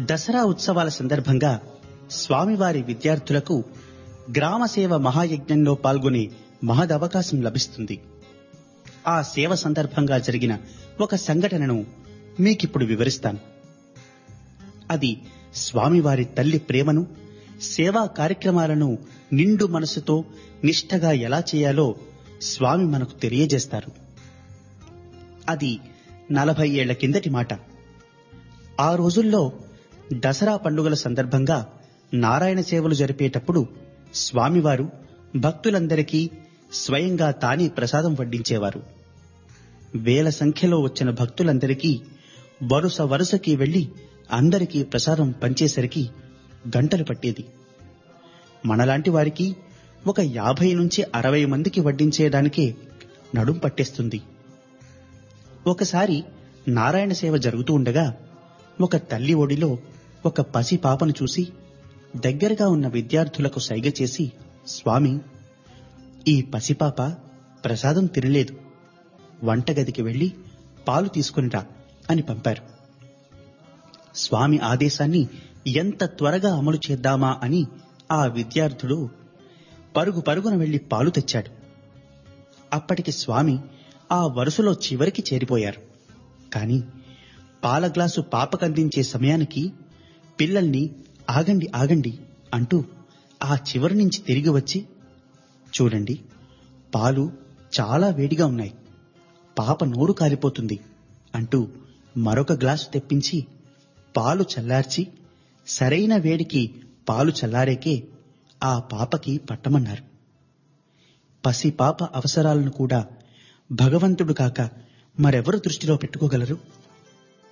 దసరా ఉత్సవాల సందర్భంగా స్వామివారి విద్యార్థులకు గ్రామ సేవ మహాయజ్ఞంలో పాల్గొనే మహదవకాశం లభిస్తుంది ఆ సేవ సందర్భంగా జరిగిన ఒక సంఘటనను మీకిప్పుడు వివరిస్తాను అది స్వామివారి తల్లి ప్రేమను సేవా కార్యక్రమాలను నిండు మనసుతో నిష్ఠగా ఎలా చేయాలో స్వామి మనకు తెలియజేస్తారు అది నలభై ఏళ్ల కిందటి మాట ఆ రోజుల్లో దసరా పండుగల సందర్భంగా నారాయణ సేవలు జరిపేటప్పుడు స్వామివారు భక్తులందరికీ స్వయంగా తానే ప్రసాదం వడ్డించేవారు వేల సంఖ్యలో వచ్చిన భక్తులందరికీ వరుస వరుసకి వెళ్లి అందరికీ ప్రసాదం పంచేసరికి గంటలు పట్టేది మనలాంటి వారికి ఒక యాభై నుంచి అరవై మందికి వడ్డించేయడానికే నడుం పట్టేస్తుంది ఒకసారి నారాయణ సేవ జరుగుతూ ఉండగా ఒక తల్లి ఒడిలో ఒక పసి పాపను చూసి దగ్గరగా ఉన్న విద్యార్థులకు సైగ చేసి స్వామి ఈ పసిపాప ప్రసాదం తినలేదు వంటగదికి వెళ్లి పాలు తీసుకునిరా అని పంపారు స్వామి ఆదేశాన్ని ఎంత త్వరగా అమలు చేద్దామా అని ఆ విద్యార్థుడు పరుగు పరుగున వెళ్లి పాలు తెచ్చాడు అప్పటికి స్వామి ఆ వరుసలో చివరికి చేరిపోయారు కాని పాల గ్లాసు పాపకందించే సమయానికి పిల్లల్ని ఆగండి ఆగండి అంటూ ఆ చివరి నుంచి తిరిగి వచ్చి చూడండి పాలు చాలా వేడిగా ఉన్నాయి పాప నోరు కాలిపోతుంది అంటూ మరొక గ్లాసు తెప్పించి పాలు చల్లార్చి సరైన వేడికి పాలు చల్లారేకే ఆ పాపకి పట్టమన్నారు పసి పాప అవసరాలను కూడా భగవంతుడు కాక మరెవరు దృష్టిలో పెట్టుకోగలరు